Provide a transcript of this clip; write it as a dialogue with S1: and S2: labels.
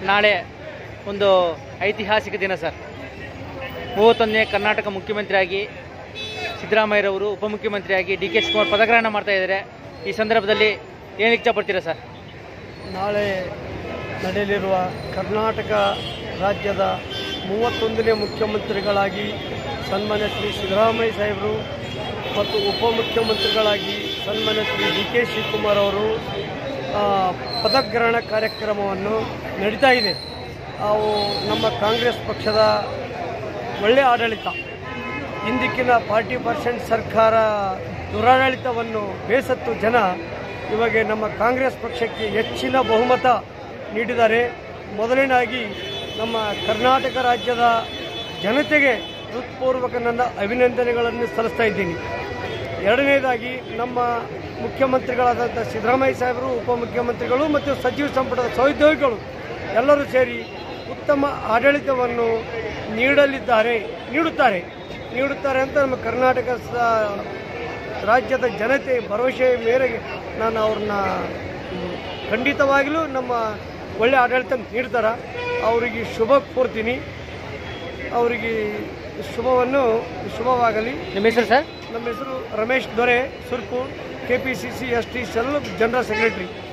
S1: ನಾಳೆ ಒಂದು ಐತಿಹಾಸಿಕ ದಿನ ಸರ್ ಮೂವತ್ತೊಂದನೇ ಕರ್ನಾಟಕ ಮುಖ್ಯಮಂತ್ರಿಯಾಗಿ ಸಿದ್ದರಾಮಯ್ಯರವರು ಉಪಮುಖ್ಯಮಂತ್ರಿಯಾಗಿ ಡಿ ಕೆ ಶಿವಕುಮಾರ್ ಪದಗ್ರಹಣ ಮಾಡ್ತಾ ಇದ್ದಾರೆ ಈ ಸಂದರ್ಭದಲ್ಲಿ ಏನು ಇಷ್ಟಪಡ್ತೀರಾ ಸರ್
S2: ನಾಳೆ ನಡೆಯಲಿರುವ ಕರ್ನಾಟಕ ರಾಜ್ಯದ ಮೂವತ್ತೊಂದನೇ ಮುಖ್ಯಮಂತ್ರಿಗಳಾಗಿ ಸನ್ಮಾನ್ಯ ಶ್ರೀ ಸಿದ್ದರಾಮಯ್ಯ ಸಾಹೇಬರು ಮತ್ತು ಉಪಮುಖ್ಯಮಂತ್ರಿಗಳಾಗಿ ಸನ್ಮಾನ್ಯ ಶ್ರೀ ಡಿ ಕೆ ಶಿವಕುಮಾರ್ ಅವರು ಆ, ಪದಗ್ರಹಣ ಕಾರ್ಯಕ್ರಮವನ್ನು ನಡೀತಾ ಇದೆ ಅವು ನಮ್ಮ ಕಾಂಗ್ರೆಸ್ ಪಕ್ಷದ ಒಳ್ಳೆಯ ಆಡಳಿತ ಹಿಂದಿಕ್ಕಿನ ಫಾರ್ಟಿ ಪರ್ಸೆಂಟ್ ಸರ್ಕಾರ ದುರಾಡಳಿತವನ್ನು ಬೇಸತ್ತು ಜನ ಇವಾಗ ನಮ್ಮ ಕಾಂಗ್ರೆಸ್ ಪಕ್ಷಕ್ಕೆ ಹೆಚ್ಚಿನ ಬಹುಮತ ನೀಡಿದ್ದಾರೆ ಮೊದಲನೇದಾಗಿ ನಮ್ಮ ಕರ್ನಾಟಕ ರಾಜ್ಯದ ಜನತೆಗೆ ಹೃತ್ಪೂರ್ವಕ ನನ್ನ ಅಭಿನಂದನೆಗಳನ್ನು ಸಲ್ಲಿಸ್ತಾ ಇದ್ದೀನಿ ಎರಡನೇದಾಗಿ ನಮ್ಮ ಮುಖ್ಯಮಂತ್ರಿಗಳಾದಂಥ ಸಿದ್ದರಾಮಯ್ಯ ಸಾಹೇಬರು ಉಪಮುಖ್ಯಮಂತ್ರಿಗಳು ಮತ್ತು ಸಚಿವ ಸಂಪುಟದ ಸಹೋದ್ಯೋಗಿಗಳು ಎಲ್ಲರೂ ಸೇರಿ ಉತ್ತಮ ಆಡಳಿತವನ್ನು ನೀಡಲಿದ್ದಾರೆ ನೀಡುತ್ತಾರೆ ನೀಡುತ್ತಾರೆ ಅಂತ ನಮ್ಮ ಕರ್ನಾಟಕ ಸ ರಾಜ್ಯದ ಜನತೆ ಭರವಸೆ ಮೇರೆಗೆ ನಾನು ಅವ್ರನ್ನ ಮ್, ಖಂಡಿತವಾಗಿಯೂ ನಮ್ಮ ಒಳ್ಳೆಯ ಆಡಳಿತ ನೀಡ್ತಾರೆ ಅವರಿಗೆ ಶುಭ ಕೋರ್ತೀನಿ ಅವರಿಗೆ ಶುಭವನ್ನು ಶುಭವಾಗಲಿ
S1: ನಿಮ್ಮ ಹೆಸರು ಸರ್
S2: ನಮ್ಮ ಹೆಸರು Ramesh Dore Surpur K P C C S T cell general secretary